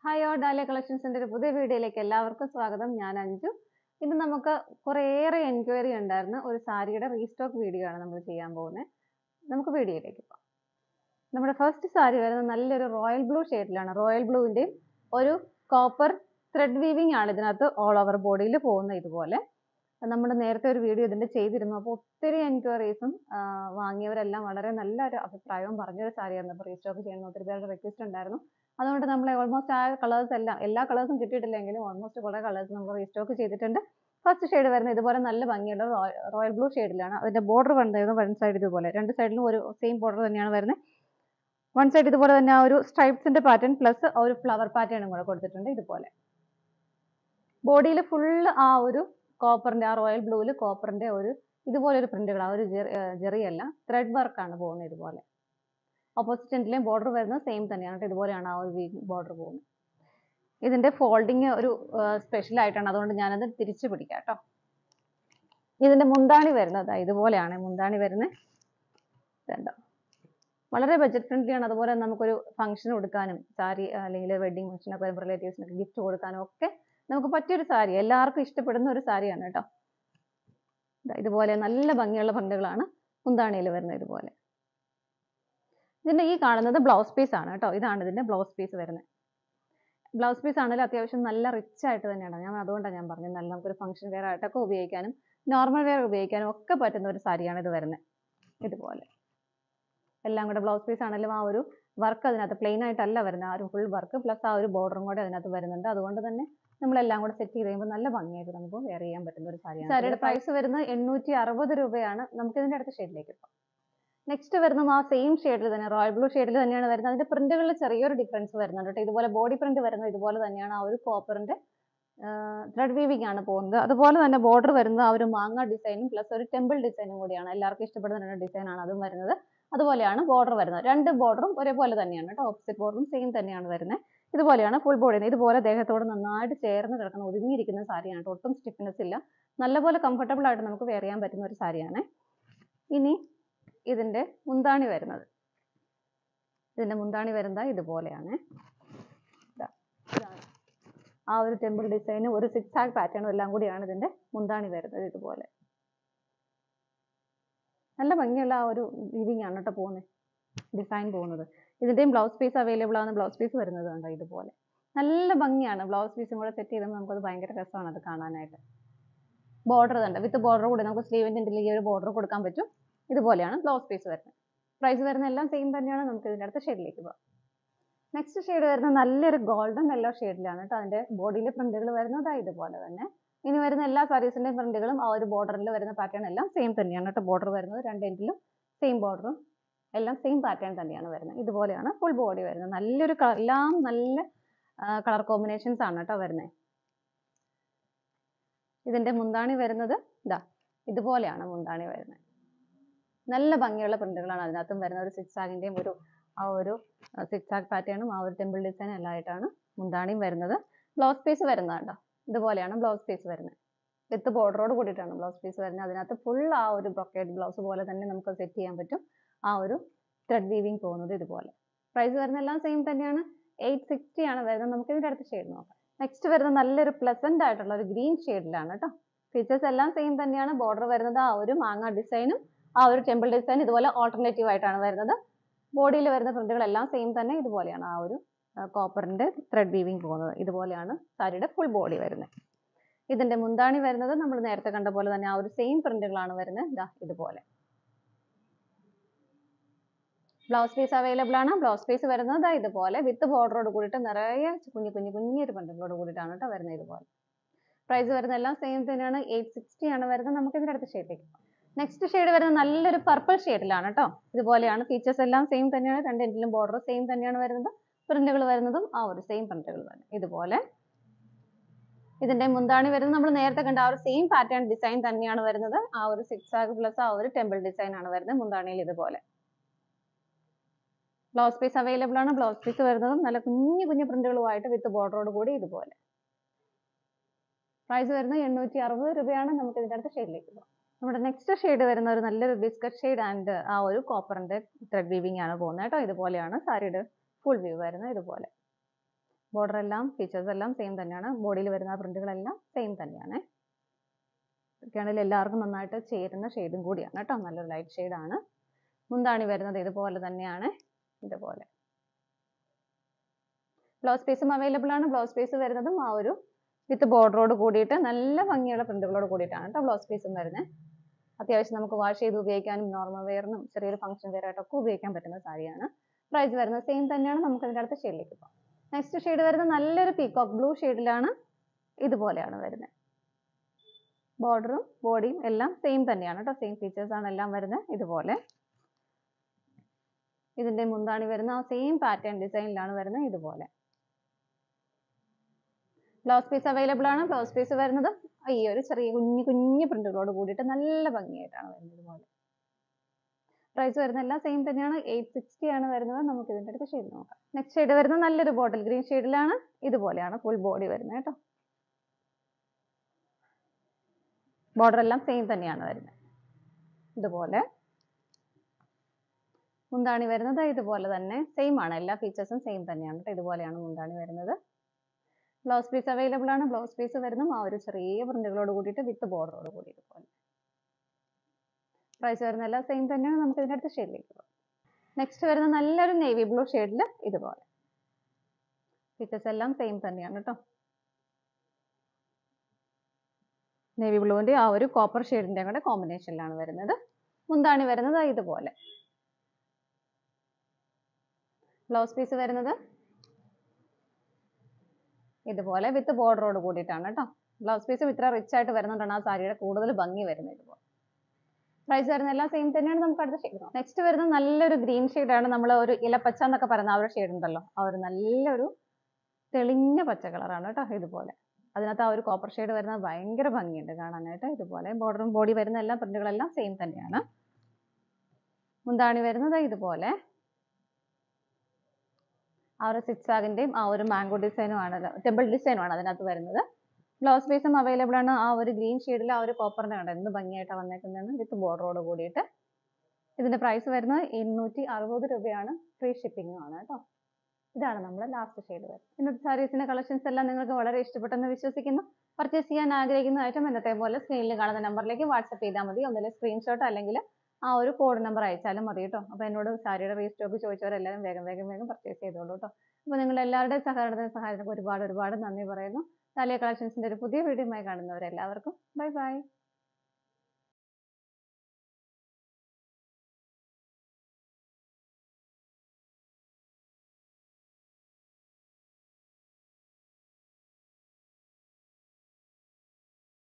hi ഓ dahlia കളക്ഷൻസിന്റെ ഒരു പുതിയ വീഡിയോയിലേക്ക് എല്ലാവർക്കും സ്വാഗതം ഞാൻ അഞ്ജു ഇന്ന് നമുക്ക് കുറേയേറെ എൻക്വയറി ഉണ്ടായിരുന്ന ഒരു സാരിയുടെ റീസ്റ്റോക്ക് വീഡിയോ ആണ് നമ്മൾ ചെയ്യാൻ പോകുന്നത് നമുക്ക് വീഡിയോയിലേക്ക് പോകാം നമ്മുടെ ഫസ്റ്റ് സാരി വരുന്നത് നല്ലൊരു റോയൽ ബ്ലൂ ഷെയ്ഡിലാണ് റോയൽ ബ്ലൂവിന്റെയും ഒരു കോപ്പർ ത്രെഡ് വീവിംഗ് ആണ് ഇതിനകത്ത് ഓൾ ഓവർ ബോഡിയിൽ പോകുന്ന ഇതുപോലെ നമ്മൾ നേരത്തെ ഒരു വീഡിയോ ഇതിന്റെ ചെയ്തിരുന്നു അപ്പോൾ ഒത്തിരി എൻക്വയറീസും വാങ്ങിയവരെല്ലാം വളരെ നല്ലൊരു അഭിപ്രായവും പറഞ്ഞൊരു സാരിയായിരുന്നു അപ്പോൾ റീസ്റ്റോക്ക് ചെയ്യണം ഒത്തിരി പേരുടെ റിക്വസ്റ്റ് ഉണ്ടായിരുന്നു അതുകൊണ്ട് നമ്മൾ ഓൾമോസ്റ്റ് ആ കളേഴ്സ് എല്ലാം എല്ലാ കളേഴ്സും കിട്ടിയിട്ടില്ലെങ്കിലും ഓൾമോസ്റ്റ് കുറേ കളേഴ്സ് നമ്മൾ റീസ്റ്റോക്ക് ചെയ്തിട്ടുണ്ട് ഫസ്റ്റ് ഷെയ്ഡ് വരുന്നത് ഇതുപോലെ നല്ല ഭംഗിയുള്ള റോയൽ ബ്ലൂ ഷെയ്ഡിലാണ് അതിന്റെ ബോർഡർ വരുന്നത് വൺ സൈഡ് ഇതുപോലെ രണ്ട് സൈഡിലും ഒരു സെയിം ബോർഡർ തന്നെയാണ് വരുന്നത് വൺ സൈഡ് ഇതുപോലെ തന്നെ ആ ഒരു സ്ട്രൈപ്സിന്റെ പാറ്റേൺ പ്ലസ് ഒരു ഫ്ലവർ പാറ്റേണും കൂടെ കൊടുത്തിട്ടുണ്ട് ഇതുപോലെ ബോഡിയിൽ ഫുള്ള് ആ ഒരു കോപ്പറിന്റെ ആ റോയൽ ബ്ലൂവിൽ കോപ്പറിന്റെ ഒരു ഇതുപോലെ ഒരു പ്രിന്റുകൾ ആ ഒരു ജെറിയല്ല ത്രെഡ് വർക്കാണ് പോകുന്നത് ഇതുപോലെ ഓപ്പോസിറ്റ് എൻഡിലെയും ബോർഡർ വരുന്നത് സെയിം തന്നെയാണ് കേട്ടോ ഇതുപോലെയാണ് ആ ഒരു ബോർഡർ പോകുന്നത് ഇതിന്റെ ഫോൾഡിങ് ഒരു സ്പെഷ്യൽ ആയിട്ടാണ് അതുകൊണ്ട് ഞാനത് തിരിച്ചു പിടിക്കാം കേട്ടോ ഇതിന്റെ മുന്താണി വരുന്നത് ഇതുപോലെയാണ് മുന്താണി വരുന്നത് ഇതുണ്ടോ വളരെ ബഡ്ജറ്റ് ഫ്രണ്ട്ലി ആണ് അതുപോലെ നമുക്കൊരു ഫംഗ്ഷൻ കൊടുക്കാനും സാരി അല്ലെങ്കിൽ വെഡിങ് ഫംഗ്ഷനൊക്കെ വരുമ്പോൾ റിലേറ്റീവ്സിനൊക്കെ ഗിഫ്റ്റ് കൊടുക്കാനും ഒക്കെ നമുക്ക് പറ്റിയൊരു സാരി എല്ലാവർക്കും ഇഷ്ടപ്പെടുന്ന ഒരു സാരിയാണ് കേട്ടോ ഇതുപോലെ നല്ല ഭംഗിയുള്ള പണ്ടുകളാണ് മുന്താണിയിൽ വരുന്നത് ഇതുപോലെ ഇതിന്റെ ഈ കാണുന്നത് ബ്ലൗസ് പീസ് ആണ് കേട്ടോ ഇതാണ് ഇതിന്റെ ബ്ലൗസ് പീസ് വരുന്നത് ബ്ലൗസ് പീസ് ആണെങ്കിലും അത്യാവശ്യം നല്ല റിച്ച് ആയിട്ട് തന്നെയാണ് ഞാൻ അതുകൊണ്ടാണ് ഞാൻ പറഞ്ഞത് നല്ല നമുക്കൊരു ഫംഗ്ഷൻ വെയർ ആയിട്ടൊക്കെ ഉപയോഗിക്കാനും നോർമൽ വെയർ ഉപയോഗിക്കാനും ഒക്കെ പറ്റുന്ന ഒരു സാരിയാണ് ഇത് വരുന്നത് ഇതുപോലെ എല്ലാം കൂടെ ബ്ലൗസ് പീസ് ആണെങ്കിലും ആ ഒരു വർക്ക് അതിനകത്ത് പ്ലെയിൻ ആയിട്ടല്ല വരുന്നത് ആ ഒരു ഫുൾ വർക്ക് പ്ലസ് ആ ഒരു ബോർഡറും കൂടെ അതിനകത്ത് വരുന്നുണ്ട് അതുകൊണ്ട് തന്നെ നമ്മളെല്ലാം കൂടെ സെറ്റ് ചെയ്ത് കഴിയുമ്പോൾ നല്ല ഭംഗിയായിട്ട് നമുക്ക് വെയർ ചെയ്യാൻ പറ്റുന്ന ഒരു സാരിയാണ് സാരിയുടെ പ്രൈസ് വരുന്നത് എണ്ണൂറ്റി അറുപത് രൂപയാണ് നമുക്ക് ഇതിന്റെ അടുത്ത ഷെയ്ഡിലേക്ക് പോകാം നെക്സ്റ്റ് വരുന്നത് ആ സെയിം ഷെയ്ഡിൽ തന്നെ റോയൽ ബ്ലൂ ഷെയ്ഡിൽ തന്നെയാണ് വരുന്നത് അതിന്റെ പ്രിന്റുകളിൽ ചെറിയൊരു ഡിഫറൻസ് വരുന്നുണ്ട് കേട്ടോ ഇതുപോലെ ബോഡി പ്രിന്റ് വരുന്നത് ഇതുപോലെ തന്നെയാണ് ആ ഒരു കോപ്പറിന്റെ ത്രെഡ് വീവിംഗ് ആണ് പോകുന്നത് അതുപോലെ തന്നെ ബോർഡർ വരുന്നത് ആ ഒരു മാങ്ങ ഡിസൈനും പ്ലസ് ഒരു ടെമ്പിൾ ഡിസൈനും കൂടിയാണ് എല്ലാവർക്കും ഇഷ്ടപ്പെടുന്ന രണ്ട് ഡിസൈൻ ആണ് അതും വരുന്നത് അതുപോലെയാണ് ബോർഡർ വരുന്നത് രണ്ട് ബോർഡറും ഒരേപോലെ തന്നെയാണ് കേട്ടോ ഓപ്പോസിറ്റ് ബോർഡറും സെയിം തന്നെയാണ് വരുന്നത് ഇതുപോലെയാണ് ഫുൾ ബോഡി ഇതുപോലെ ദേഹത്തോട് നന്നായിട്ട് ചേർന്ന് കിടക്കുന്ന ഒതുങ്ങിയിരിക്കുന്ന സാരിയാണ് കേട്ടോ ഒട്ടും സ്റ്റിഫ്നെസ് ഇല്ല നല്ലപോലെ കംഫർട്ടബിൾ ആയിട്ട് നമുക്ക് വെയർ ചെയ്യാൻ പറ്റുന്ന ഒരു സാരിയാണ് ഇനി ഇതിന്റെ മുന്താണി വരുന്നത് ഇതിന്റെ മുന്താണി വരുന്നത് ഇതുപോലെയാണ് ഇതാണ് ആ ഒരു ടെമ്പിൾ ഡിസൈനും ഒരു സിക്സ് ആഗ് പാറ്റേണും എല്ലാം കൂടിയാണ് ഇതിന്റെ മുന്താണി വരുന്നത് ഇതുപോലെ നല്ല ഭംഗിയുള്ള ആ ഒരു വീവിങ് ആണ് കേട്ടോ പോകുന്നത് ഡിസൈൻ പോകുന്നത് ഇതിന്റെയും ബ്ലൗസ് പീസ് അവൈലബിൾ ആണ് ബ്ലൗസ് പീസ് വരുന്നത് കണ്ടോ ഇതുപോലെ നല്ല ഭംഗിയാണ് ബ്ലൗസ് പീസും കൂടെ സെറ്റ് ചെയ്യുമ്പോൾ നമുക്കത് ഭയങ്കര രസമാണ് അത് കാണാനായിട്ട് ബോർഡർ തന്നെ വിത്ത് ബോർഡർ കൂടി നമുക്ക് സ്ലീവിന്റെ ഈ ഒരു ബോർഡർ കൊടുക്കാൻ പറ്റും ഇതുപോലെയാണ് ബ്ലൗസ് പീസ് വരുന്നത് പ്രൈസ് വരുന്ന എല്ലാം സെയിം തന്നെയാണ് നമുക്ക് ഇതിന്റെ അടുത്ത ഷെയ്ഡിലേക്ക് പോകാം നെക്സ്റ്റ് ഷെയ്ഡ് വരുന്നത് നല്ലൊരു ഗോൾഡൻ യെല്ലോ ഷെയ്ഡിലാണ് കേട്ടോ അതിന്റെ ബോഡിയിലെ പ്രിന്റുകൾ വരുന്നത് ഇതുപോലെ തന്നെ ഇനി വരുന്ന എല്ലാ സാരീസിന്റെയും പ്രിന്റുകളും ആ ഒരു ബോർഡറിൽ വരുന്ന പാറ്റേൺ എല്ലാം സെയിം തന്നെയാണ് കേട്ടോ ബോർഡർ വരുന്നത് രണ്ട് എൻഡിലും സെയിം ബോർഡറും എല്ലാം സെയിം പാറ്റേൺ തന്നെയാണ് വരുന്നത് ഇതുപോലെയാണ് ഫുൾ ബോഡി വരുന്നത് നല്ലൊരു എല്ലാം നല്ല കളർ കോമ്പിനേഷൻസ് ആണ് കേട്ടോ വരുന്നത് ഇതിന്റെ മുന്താണി വരുന്നത് ഇതാ ഇതുപോലെയാണ് മുന്താണി വരുന്നത് നല്ല ഭംഗിയുള്ള പ്രിന്റുകളാണ് അതിനകത്തും വരുന്ന ഒരു സിക്സ് ആഗിന്റെയും ഒരു ആ ഒരു സിക്സ് ആഗ് പാറ്റേണും ആ ഒരു ടെമ്പിൾ ഡിസൈൻ എല്ലാം ആയിട്ടാണ് മുന്താണിയും വരുന്നത് ബ്ലൗസ് പീസ് വരുന്നത് കേട്ടോ ഇതുപോലെയാണ് ബ്ലൗസ് പീസ് വരുന്നത് വിത്ത് ബോർഡറോട് കൂടിയിട്ടാണ് ബ്ലൗസ് പീസ് വരുന്നത് അതിനകത്ത് ഫുൾ ആ ഒരു ബ്രൊക്കേഡ് ബ്ലൗസ് പോലെ തന്നെ നമുക്ക് സെറ്റ് ചെയ്യാൻ പറ്റും ആ ഒരു ത്രെഡ് വീവിങ് പോകുന്നത് ഇതുപോലെ പ്രൈസ് വരുന്ന എല്ലാം സെയിം തന്നെയാണ് എയ്റ്റ് സിക്സ്റ്റി ആണ് വരുന്നത് നമുക്ക് ഇതിന്റെ അടുത്ത ഷെയ്ഡ് നോക്കാം നെക്സ്റ്റ് വരുന്നത് നല്ലൊരു പ്ലസന്റ് ആയിട്ടുള്ള ഒരു ഗ്രീൻ ഷെയ്ഡിലാണ് കേട്ടോ ഫീച്ചേഴ്സ് എല്ലാം സെയിം തന്നെയാണ് ബോർഡർ വരുന്നത് ആ ഒരു മാങ്ങ ഡിസൈനും ആ ഒരു ടെമ്പിൾ ഡിസൈൻ ഇതുപോലെ ഓൾട്ടർനേറ്റീവ് ആയിട്ടാണ് വരുന്നത് ബോഡിയിൽ വരുന്ന പ്രിന്റുകളെല്ലാം സെയിം തന്നെ ഇതുപോലെയാണ് ആ ഒരു കോപ്പറിന്റെ ത്രെഡ് വീവിങ് പോകുന്നത് ഇതുപോലെയാണ് സാരിയുടെ ഫുൾ ബോഡി വരുന്നത് ഇതിന്റെ മുന്താണി വരുന്നത് നമ്മൾ നേരത്തെ കണ്ട പോലെ തന്നെ ആ ഒരു സെയിം പ്രിന്റുകളാണ് വരുന്നത് ഇതാ ഇതുപോലെ ബ്ലൗസ് പീസ് അവൈലബിൾ ആണ് ബ്ലൗസ് പീസ് വരുന്നത് ഇതുപോലെ വിത്ത് ബോർഡറോട് കൂടിയിട്ട് നിറയെ കുഞ്ഞു കുഞ്ഞു കുഞ്ഞൊരു പ്രിന്റുകളോട് കൂടിയിട്ടാണ് കേട്ടോ വരുന്നത് ഇതുപോലെ പ്രൈസ് വരുന്ന എല്ലാം സെയിം തന്നെയാണ് എയ്റ്റ് സിക്സ്റ്റി ആണ് വരുന്നത് നമുക്ക് ഇതിന്റെ അടുത്ത ഷെയ്ഡിലേക്ക് നെക്സ്റ്റ് ഷെയ്ഡ് വരുന്നത് നല്ലൊരു പർപ്പിൾ ഷെയ്ഡിലാണ് കേട്ടോ ഇതുപോലെയാണ് ഫീച്ചേഴ്സ് എല്ലാം സെയിം തന്നെയാണ് രണ്ട് എൻഡിലും ബോർഡർ സെയിം തന്നെയാണ് വരുന്നത് പ്രിന്റുകൾ വരുന്നതും ആ ഒരു സെയിം പ്രിന്റുകൾ തന്നെ ഇതുപോലെ ഇതിന്റെ മുന്താണി വരുന്നത് നമ്മൾ നേരത്തെ കണ്ട ആ ഒരു സെയിം പാറ്റേൺ ഡിസൈൻ തന്നെയാണ് വരുന്നത് ആ ഒരു സിക്സ് ആഗ് പ്ലസ് ആ ഒരു ടെമ്പിൾ ഡിസൈൻ ആണ് വരുന്നത് മുന്താണിയിൽ ഇതുപോലെ ബ്ലൗസ് പീസ് അവൈലബിൾ ആണ് ബ്ലൗസ് പീസ് വരുന്നതും നല്ല കുഞ്ഞു കുഞ്ഞു പ്രിന്റുകളുമായിട്ട് വിത്ത് ബോർഡറോട് കൂടി ഇതുപോലെ പ്രൈസ് വരുന്നത് എണ്ണൂറ്റി അറുപത് രൂപയാണ് നമുക്ക് ഇതിന്റെ അടുത്ത ഷെയ്ഡിലേക്ക് പോകാം നമ്മുടെ നെക്സ്റ്റ് ഷെയ്ഡ് വരുന്ന ഒരു നല്ലൊരു ബിസ്ക്കറ്റ് ഷെയ്ഡ് ആൻഡ് ആ ഒരു കോപ്പറിന്റെ ത്രെഡ് വീവിംഗ് ആണ് പോകുന്നത് കേട്ടോ ഇതുപോലെയാണ് സാരിയുടെ ഫുൾ വ്യൂ വരുന്നത് ഇതുപോലെ ബോർഡർ എല്ലാം ഫീച്ചേഴ്സ് എല്ലാം സെയിം തന്നെയാണ് ബോഡിയിൽ വരുന്ന പ്രിന്റുകളെല്ലാം സെയിം തന്നെയാണ് ഇതൊക്കെയാണെങ്കിൽ എല്ലാവർക്കും നന്നായിട്ട് ചേരുന്ന ഷെയ്ഡും കൂടിയാണ് കേട്ടോ നല്ലൊരു ലൈറ്റ് ഷെയ്ഡാണ് മുന്താണി വരുന്നത് ഇതുപോലെ തന്നെയാണ് ഇതുപോലെ ബ്ലൗസ് പീസും അവൈലബിൾ ആണ് ബ്ലൗസ് പീസ് വരുന്നതും ആ ഒരു വിത്ത് ബോർഡറോട് കൂടിയിട്ട് നല്ല ഭംഗിയുള്ള പ്രിന്റുകളോട് കൂടിയിട്ടാണ് കേട്ടോ ബ്ലൗസ് പീസും വരുന്നത് അത്യാവശ്യം നമുക്ക് വാഷ് ചെയ്ത് ഉപയോഗിക്കാനും നോർമൽ വെയറിനും ചെറിയൊരു ഫംഗ്ഷൻ വെയർ ആയിട്ടൊക്കെ ഉപയോഗിക്കാൻ പറ്റുന്ന സാരിയാണ് പ്രൈസ് വരുന്നത് സെയിം തന്നെയാണ് നമുക്ക് അതിൻ്റെ അടുത്ത ഷെയ്ഡിലേക്ക് പോകാം നെക്സ്റ്റ് ഷെയ്ഡ് വരുന്നത് നല്ലൊരു പീകോക്ക് ബ്ലൂ ഷെയ്ഡിലാണ് ഇതുപോലെയാണ് വരുന്നത് ബോർഡറും ബോഡിയും എല്ലാം സെയിം തന്നെയാണ് കേട്ടോ സെയിം ഫീച്ചേഴ്സ് ആണ് എല്ലാം വരുന്നത് ഇതുപോലെ ഇതിന്റെ മുന്താണി വരുന്ന ആ സെയിം പാറ്റേൺ ഡിസൈനിലാണ് വരുന്നത് ഇതുപോലെ ബ്ലൗസ് പീസ് അവൈലബിൾ ആണ് ബ്ലൗസ് പീസ് വരുന്നത് ഈ ഒരു ചെറിയ കുഞ്ഞു കുഞ്ഞു പ്രിന്റുകളോട് കൂടിയിട്ട് നല്ല ഭംഗിയായിട്ടാണ് വരുന്നത് ഇതുപോലെ പ്രൈസ് വരുന്ന എല്ലാം സെയിം തന്നെയാണ് എയ്റ്റ് സിക്സ്റ്റി ആണ് വരുന്നത് നമുക്ക് ഇതിന്റെ അടുത്ത് ഷെയ്ഡ് നോക്കാം നെക്സ്റ്റ് ഷെയ്ഡ് വരുന്നത് നല്ലൊരു ബോട്ടിൽ ഗ്രീൻ ഷെയ്ഡിലാണ് ഇതുപോലെയാണ് ഫുൾ ബോഡി വരുന്നത് കേട്ടോ ബോർഡർ എല്ലാം സെയിം തന്നെയാണ് വരുന്നത് ഇതുപോലെ മുന്താണി വരുന്നത് ഇതുപോലെ തന്നെ സെയിം ആണ് എല്ലാ ഫീച്ചേഴ്സും സെയിം തന്നെയാണ് കേട്ടോ ഇതുപോലെയാണ് മുന്താണി വരുന്നത് ബ്ലൗസ് പീസ് അവൈലബിൾ ആണ് ബ്ലൗസ് പീസ് വരുന്നതും ആ ഒരു ചെറിയ പ്രിന്റുകളോട് കൂടിയിട്ട് വിത്ത് ബോർഡറോട് കൂടി ഇതുപോലെ പ്രൈസ് വരുന്ന എല്ലാം സെയിം തന്നെയാണ് നമുക്ക് ഇതിൻ്റെ അടുത്ത ഷെയ്ഡിലേക്ക് പോകാം നെക്സ്റ്റ് വരുന്ന നല്ലൊരു നേവി ബ്ലൂ ഷെയ്ഡിൽ ഇതുപോലെ ഫീച്ചേഴ്സ് എല്ലാം സെയിം തന്നെയാണ് കേട്ടോ നേവി ബ്ലൂവിൻ്റെ ആ ഒരു കോപ്പർ ഷെയ്ഡിൻ്റെ കൂടെ കോമ്പിനേഷനിലാണ് വരുന്നത് മുന്താണി വരുന്നത് ഇതുപോലെ ബ്ലൗസ് പീസ് വരുന്നത് ഇതുപോലെ വിത്ത് ബോർഡറോട് കൂടിയിട്ടാണ് കേട്ടോ ബ്ലൗസ് പീസും ഇത്ര റിച്ച് ആയിട്ട് വരുന്നതുകൊണ്ടാണ് ആ സാരിയുടെ കൂടുതൽ ഭംഗി വരുന്നത് ഇതുപോലെ പ്രൈസ് വരുന്ന എല്ലാം സെയിം തന്നെയാണ് നമുക്ക് അടുത്ത ഷെയ്ഡ് നെക്സ്റ്റ് വരുന്നത് നല്ലൊരു ഗ്രീൻ ആണ് നമ്മൾ ഒരു ഇലപ്പച്ച എന്നൊക്കെ പറയുന്ന ആ ഒരു ഷെയ്ഡ് ഉണ്ടല്ലോ ആ ഒരു നല്ലൊരു തെളിഞ്ഞ പച്ച കളറാണ് കേട്ടോ ഇതുപോലെ അതിനകത്ത് ആ ഒരു കോപ്പർ ഷെയ്ഡ് വരുന്നത് ഭയങ്കര ഭംഗിയുണ്ട് കാണാനായിട്ട് ഇതുപോലെ ബോർഡറും ബോഡി വരുന്ന എല്ലാ പ്രിന്റുകളെല്ലാം സെയിം തന്നെയാണ് മുന്താണി വരുന്നത് ഇതുപോലെ ആ ഒരു സിക്സ് ആഗിന്റെയും ആ ഒരു മാംഗോ ഡിസൈനും ആണ് ടെമ്പിൾ ഡിസൈനും ആണ് അതിനകത്ത് വരുന്നത് ബ്ലൗസ് പീസും അവൈലബിൾ ആണ് ആ ഒരു ഗ്രീൻ ഷെയ്ഡിൽ ആ ഒരു കോപ്പറിന്റെ കണ്ട എന്ത് ഭംഗിയായിട്ടാണ് വന്നേക്കുന്നതെന്ന് വിത്ത് ബോർഡറോട് കൂടിയിട്ട് ഇതിന്റെ പ്രൈസ് വരുന്നത് എണ്ണൂറ്റി അറുപത് രൂപയാണ് ഫ്രീ ഷിപ്പിംഗും ആണ് കേട്ടോ ഇതാണ് നമ്മുടെ ലാസ്റ്റ് ഷെയ്ഡ് വരുന്നത് ഇന്നത്തെ സാരീസിന്റെ കളക്ഷൻസ് എല്ലാം നിങ്ങൾക്ക് വളരെ ഇഷ്ടപ്പെട്ടെന്ന് വിശ്വസിക്കുന്നു പർച്ചേസ് ചെയ്യാൻ ആഗ്രഹിക്കുന്ന ഐറ്റം എന്നത്തെ പോലെ സ്ക്രീനിൽ കാണുന്ന നമ്പറിലേക്ക് വാട്സപ്പ് ചെയ്താൽ മതി ഒന്നിലെ സ്ക്രീൻഷോട്ട് അല്ലെങ്കിൽ ആ ഒരു കോഡ് നമ്പർ അയച്ചാലും മതി കേട്ടോ അപ്പോൾ എന്നോട് സാരിയുടെ റീസ്റ്റോക്ക് ചോദിച്ചവരെല്ലാവരും വേഗം വേഗം വേഗം പർച്ചേസ് ചെയ്തോളൂ കേട്ടോ അപ്പോൾ നിങ്ങൾ എല്ലാവരുടെയും സഹകരണത്തിന് സഹായത്തിന് ഒരുപാട് ഒരുപാട് നന്ദി പറയുന്നു താലിയ കളക്ഷൻസിന്റെ ഒരു പുതിയ വീഡിയോയുമായി കാണുന്നവരെല്ലാവർക്കും ബൈ ബൈ